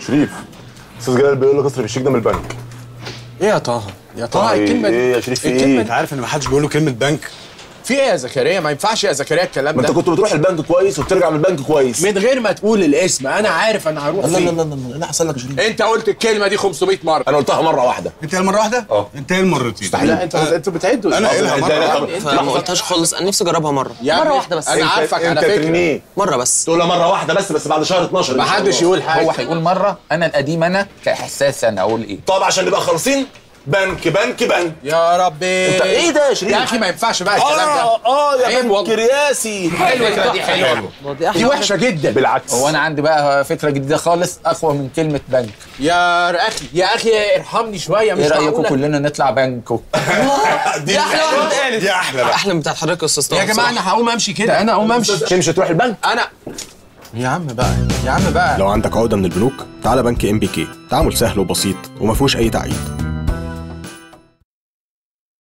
شريف استاذ جلال بيقول لك اصرف الشيك ده من البنك ايه يا طه يا طه ايه الكلمه دي ايه يا شريف في الكلمة ايه انت عارف ان ما حدش بيقول له كلمه بنك في ايه يا زكريا ما ينفعش يا زكريا الكلام ما انت ده كنت بتروح البنك كويس وبترجع من البنك كويس من غير ما تقول الاسم انا عارف انا هروح لا لا فين لا لا لا لا حصل لك يا شريف انت قلت الكلمه دي 500 مره انا قلتها مره واحده انت هي المره واحده اه. انت هي المرتين لا انت انتوا بتعدوا انا قايلها مره لا، لا، واحدة. طب- فما قلتهاش خالص انا نفسي اجربها مره يا مره ابني، واحده بس انا انت- عارفك على انت فكره ترنيه مره بس تقولها مره واحده بس بس بعد شهر 12 إن ما شاء حدش الله. يقول حاجه هو هيقول مره انا القديم انا كحساس انا اقول ايه طب عشان نبقى خالصين بنك بنك بنك يا ربي انت ايه ده يا شريف يا اخي ما ينفعش بقى الكلام ده اه اه يا عيب بنك والله. رياسي حلوه الفكره دي حلوه دي وحشه جدا بالعكس هو انا عندي بقى فكره جديده خالص اقوى من كلمه بنك يا اخي يا اخي ارحمني شويه مش ايه رايكم معقولة. كلنا نطلع بنكو دي احلى واحده اتقالت دي احلى بقى احلم بتاعت حضرتك يا استاذ طه يا جماعه بصراحة. انا هقوم امشي كده انا هقوم امشي تمشي تروح البنك انا يا عم بقى يا عم بقى لو عندك عقدة من البنوك تعال بنك ام بي كي تعامل سهل وبسيط وما فيهوش اي تعقيد